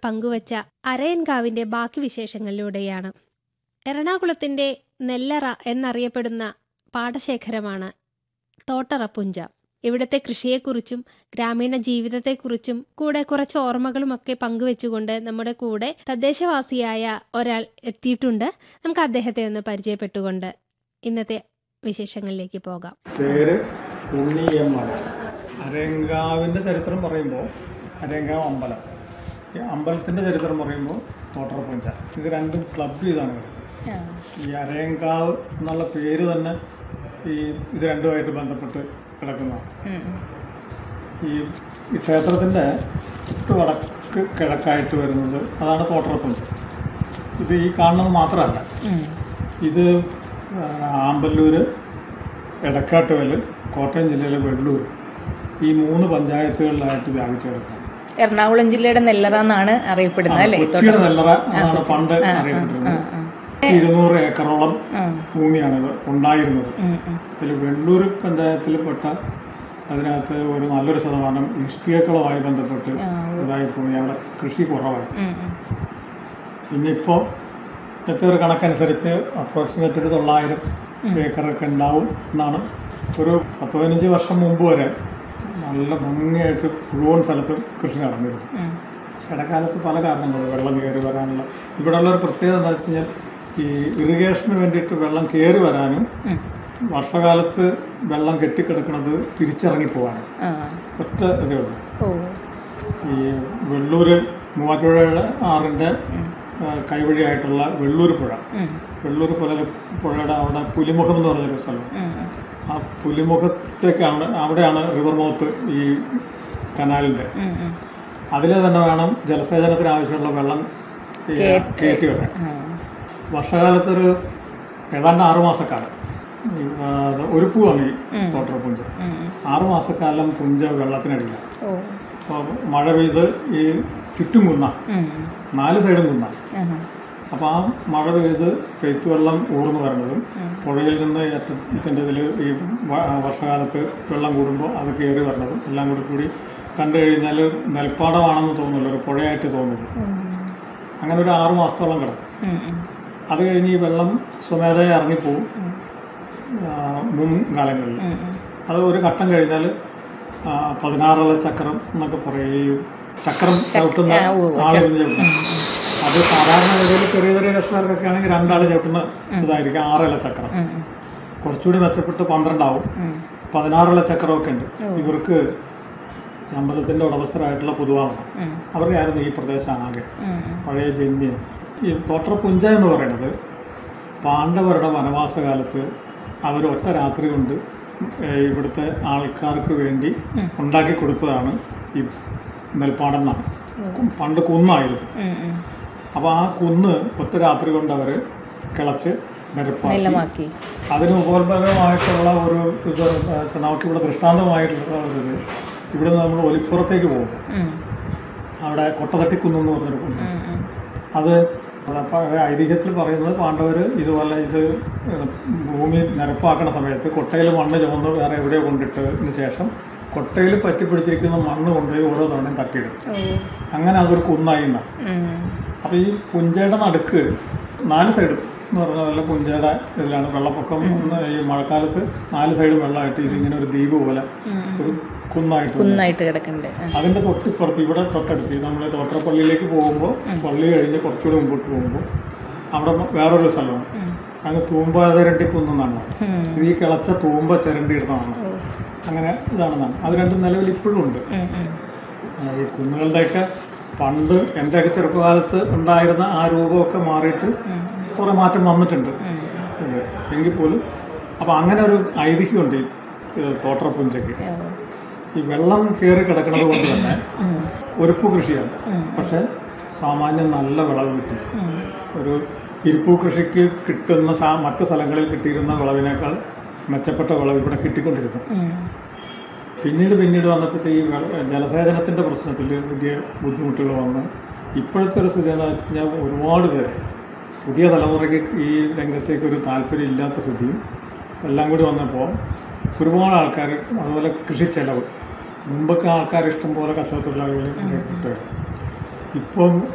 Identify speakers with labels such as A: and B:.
A: പങ്കുവച്ച അരയൻകാവിന്റെ ബാക്കി വിശേഷങ്ങളിലൂടെയാണ് എറണാകുളത്തിന്റെ നെല്ലറ എന്നറിയപ്പെടുന്ന പാടശേഖരമാണ് തോട്ടറപ്പുഞ്ച ഇവിടുത്തെ കൃഷിയെക്കുറിച്ചും ഗ്രാമീണ ജീവിതത്തെക്കുറിച്ചും കൂടെ കുറച്ച് ഓർമ്മകളുമൊക്കെ പങ്കുവെച്ചുകൊണ്ട് നമ്മുടെ കൂടെ തദ്ദേശവാസിയായ ഒരാൾ എത്തിയിട്ടുണ്ട് നമുക്ക് അദ്ദേഹത്തെ ഒന്ന് പരിചയപ്പെട്ടുകൊണ്ട് ഇന്നത്തെ വിശേഷങ്ങളിലേക്ക് പോകാം
B: പേര് ഉണ്ണിയമ്മൻ അരയങ്കാവിൻ്റെ ചരിത്രം പറയുമ്പോൾ അരയങ്കാവ് അമ്പലം ഈ അമ്പലത്തിൻ്റെ ചരിത്രം പറയുമ്പോൾ തോട്ടറപ്പുഞ്ച ഇത് രണ്ടും ക്ലബ് ചെയ്താണ് വരുന്നത് ഈ അരയങ്കാവ് എന്നുള്ള പേര് തന്നെ ഈ ഇത് രണ്ടുമായിട്ട് ബന്ധപ്പെട്ട് കിടക്കുന്നതാണ് ഈ ഈ ക്ഷേത്രത്തിൻ്റെ തൊട്ട് വടക്ക് കിഴക്കായിട്ട് വരുന്നത് അതാണ് തോട്ടറപ്പുഞ്ച ഇത് ഈ കാണുന്നത് മാത്രമല്ല ഇത് ആ, ആമ്പല്ലൂർ എടക്കാട്ടുകല് കോട്ടയം ജില്ലയിലെ വെള്ളൂർ ഈ മൂന്ന് പഞ്ചായത്തുകളിലായിട്ട് വ്യാപിച്ചു കിടക്കും
C: എറണാകുളം ജില്ലയുടെ നെല്ലറ എന്നാണ് അറിയപ്പെടുന്നത് അല്ലേ
B: കൊച്ചിയുടെ നെല്ലറ എന്നാണ് പണ്ട് അറിയപ്പെട്ടിരുന്നത് ഇരുന്നൂറ് ഏക്കറോളം ഭൂമിയാണ് ഇത് ഉണ്ടായിരുന്നത് അതിൽ വെള്ളൂർ പഞ്ചായത്തിൽപ്പെട്ട അതിനകത്ത് ഒരു നല്ലൊരു ശതമാനം ഇഷ്ടികകളുമായി ബന്ധപ്പെട്ട് ഇതായി പോയി അവിടെ കൃഷി കുറവാണ് പിന്നെ ഇപ്പോൾ ഇപ്പോഴത്തെ ഒരു കണക്കനുസരിച്ച് അപ്രോക്സിമേറ്റ് ഒരു തൊള്ളായിരം ഏക്കറൊക്കെ ഉണ്ടാവും എന്നാണ് ഒരു പത്ത് പതിനഞ്ച് വർഷം മുമ്പ് വരെ നല്ല ഭംഗിയായിട്ട് മുഴുവൻ സ്ഥലത്തും കൃഷി നടന്നിരുന്നു ഇടക്കാലത്ത് പല കാരണങ്ങളും വെള്ളം കയറി വരാനുള്ള ഇവിടെയുള്ള ഒരു പ്രത്യേകത എന്താ വെച്ച് കഴിഞ്ഞാൽ ഈ ഇറിഗേഷന് വേണ്ടിയിട്ട് വെള്ളം കയറി വരാനും വർഷകാലത്ത് വെള്ളം കെട്ടിക്കിടക്കുന്നത് തിരിച്ചിറങ്ങി പോകാനും ഒറ്റ ഇതേ ഉള്ളൂ
C: ഓ
B: ഈ വെള്ളൂര് മൂവാറ്റുപുഴയുടെ ആറിൻ്റെ ആ, കൈവഴിയായിട്ടുള്ള വെള്ളൂർ പുഴ വെള്ളൂർ പുഴ പുഴയുടെ അവിടെ പുലിമുഖം എന്ന് പറഞ്ഞൊരു സ്ഥലം ആ പുലിമുഖത്തേക്കാണ് അവിടെയാണ് റിവർ മൗത്ത് ഈ കനാലിൻ്റെ അതിൽ തന്നെ വേണം ജലസേചനത്തിന് ആവശ്യമുള്ള വെള്ളം ഈ കയറ്റി വെക്കാൻ വർഷകാലത്തൊരു ഏതാണ്ട് ആറുമാസക്കാലം ഈ, ആ, ഒരു പൂവാണ് ഈ തോട്ടറ പുഞ്ച ആറുമാസക്കാലം പുഞ്ച വെള്ളത്തിനടിയില്ല
C: ഓ
B: അപ്പോൾ മഴ പെയ്ത് ഈ ചുറ്റും കുന്ന നാല് സൈഡും കുന്ന അപ്പോൾ ആ മഴ പെയ്ത് പെയ്ത്ത് വെള്ളം ഊർന്നു വരുന്നതും പുഴയിൽ നിന്ന് ഏറ്റത്തിൻ്റെ ഇതിൽ ഈ വ- വർഷകാലത്ത് വെള്ളം കൂടുമ്പോൾ അത് കയറി വരുന്നതും എല്ലാം കൂടി കൂടി കണ്ടു കഴിഞ്ഞാൽ നെൽപ്പാടമാണെന്ന് തോന്നില്ല ഒരു പുഴയായിട്ട് തോന്നില്ല അങ്ങനെ ഒരു ആറു മാസത്തോളം കിടക്കും അത് കഴിഞ്ഞ് ഈ വെള്ളം സ്വമേധയെ ഇറങ്ങിപ്പോവും ആ, മുൻകാലങ്ങളിൽ അത് ഒരു ഘട്ടം കഴിഞ്ഞാൽ ആ, പതിനാറുള്ള ചക്രം എന്നൊക്കെ പറയും ഈ ചക്രം ചവിട്ടുന്ന ആളിരുന്ന് ചവിട്ടുന്ന അത് സാധാരണ ഗതിയിൽ ചെറിയ ചെറിയ കർഷകർക്കൊക്കെ ആണെങ്കിൽ രണ്ടാൾ ചവിട്ടുന്ന ഇതായിരിക്കും ആറില ചക്രം കുറച്ചുകൂടി മെച്ചപ്പെട്ട് പന്ത്രണ്ടാവും പതിനാറുള്ള ചക്രമൊക്കെ ഉണ്ട് ഇവർക്ക് ഈ അമ്പലത്തിൻ്റെ ഉടമസ്ഥരായിട്ടുള്ള പൊതുവാണ് അവരുടെയായിരുന്നു ഈ പ്രദേശം ആകെ പഴയ ജന്യം ഈ തോട്ടറപ്പുഞ്ച എന്ന് പറയുന്നത് പാണ്ഡവരുടെ വനവാസകാലത്ത് അവർ ഒറ്റ രാത്രി കൊണ്ട് ഏഹ്, ഇവിടുത്തെ ആൾക്കാർക്ക് വേണ്ടി ഉണ്ടാക്കി കൊടുത്തതാണ് ഈ നെൽപ്പാടം എന്നാണ് പണ്ട് കുന്നായിരുന്നു അപ്പോൾ ആ കുന്ന് ഒറ്റ രാത്രി കൊണ്ട് അവർ കിളച്ച് നിരപ്പാക്കി
C: നെല്ലമാക്കി
B: അതിന് ഉപോത്ഭകമായിട്ടുള്ള ഒരു ഇത് ഏഹ്, നമുക്കിവിടെ ദൃഷ്ടാന്തമായിട്ടുള്ള ഒരു ഇത് ഇവിടെ നിന്ന് നമ്മൾ ഒലിപ്പുറത്തേക്ക് പോകും അവിടെ കൊട്ടതട്ടിക്കുന്ന് എന്ന് പറഞ്ഞൊരു കുന്ന് അത് അവിടെ പഴയ ഐതിഹ്യത്തിൽ പറയുന്നത് പാണ്ഡവർ ഇതുപോലെ ഇത് ഭൂമി നിരപ്പാക്കുന്ന സമയത്ത് കൊട്ടയിൽ മണ്ണ് ചുമന്ന് വേറെ എവിടെയോ കൊണ്ടിട്ടതിന് ശേഷം കൊട്ടയിൽ പറ്റിപ്പിടിച്ചിരിക്കുന്ന മണ്ണ് കൊണ്ടുപോയി ഓരോ തവണയും തട്ടിയിടും അങ്ങനെ അതൊരു കുന്നായി എന്നാണ് അപ്പോൾ ഈ പുഞ്ചയുടെ നടുക്ക് നാല് സൈഡും എന്ന് പറഞ്ഞ പോലെ പുഞ്ചയുടെ ഇതിലാണ് വെള്ളപ്പൊക്കം വന്ന് ഈ മഴക്കാലത്ത് നാല് സൈഡും വെള്ളമായിട്ട് ഇതിങ്ങനെ ഒരു ദ്വീപ് പോലെ ഒരു കുന്നായിട്ട് വരും.
C: കുന്നായിട്ട് കിടക്കുന്നുണ്ട്
B: അതിൻ്റെ തൊട്ടിപ്പുറത്ത് ഇവിടെ തൊട്ടടുത്ത് നമ്മൾ തോട്ടറപ്പള്ളിയിലേക്ക് പോകുമ്പോൾ പള്ളി കഴിഞ്ഞ് കുറച്ചുകൂടി മുമ്പോട്ട് പോകുമ്പോൾ അവിടെ വേറൊരു സ്ഥലമാണ് അങ്ങ് തൂമ്പ ചിരണ്ടി കുന്നെന്നാണ് ഇത് ഈ കിളച്ച തൂമ്പ ചിരണ്ടി ഇടുന്നതാണ് അങ്ങനെ ഇതാണെന്നാണ് അത് രണ്ടും നിലവിൽ ഇപ്പോഴും ഉണ്ട് ആ, ഈ കുന്നുകളുടെയൊക്കെ പണ്ട് എൻ്റെയൊക്കെ ചെറുപ്പകാലത്ത് ഉണ്ടായിരുന്ന ആ രൂപമൊക്കെ മാറിയിട്ട് കുറേ മാറ്റം വന്നിട്ടുണ്ട് ഇത്. എങ്കിൽ പോലും അപ്പോൾ അങ്ങനെ ഒരു ഐതിഹ്യമുണ്ട് ഈ ഇത് തോട്ടറപ്പുഞ്ചയ്ക്ക് ഈ വെള്ളം കയറി കിടക്കുന്നത് കൊണ്ട് തന്നെ ഒരുപ്പു കൃഷിയാണ് പക്ഷെ സാമാന്യം നല്ല വിളവ് കിട്ടി ഒരു ഇരിപ്പു കൃഷിക്ക് കിട്ടുന്ന സാ മറ്റു സ്ഥലങ്ങളിൽ കിട്ടിയിരുന്ന വിളവിനേക്കാൾ മെച്ചപ്പെട്ട വിളവ് ഇവിടെ കിട്ടിക്കൊണ്ടിരുന്നു പിന്നീട് പിന്നീട് വന്നപ്പോഴത്തെ ഈ വെള്ള- ജലസേചനത്തിൻ്റെ പ്രശ്നത്തിൽ വലിയ ബുദ്ധിമുട്ടുകൾ വന്ന് ഇപ്പോഴത്തെ ഒരു സ്ഥിതി എന്താ വെച്ച് കഴിഞ്ഞാൽ ഒരുപാട് പേര് പുതിയ തലമുറയ്ക്ക് ഈ രംഗത്തേക്ക് ഒരു താല്പര്യം ഇല്ലാത്ത സ്ഥിതിയും എല്ലാം കൂടി വന്നപ്പോൾ ഒരുപാട് ആൾക്കാർ അതുപോലെ കൃഷി ചെലവ് മുമ്പൊക്കെ ആൾക്കാർ ഇഷ്ടംപോലെ കർഷക തൊഴിലാളികൾ കിട്ടുമായിരുന്നു ഇപ്പം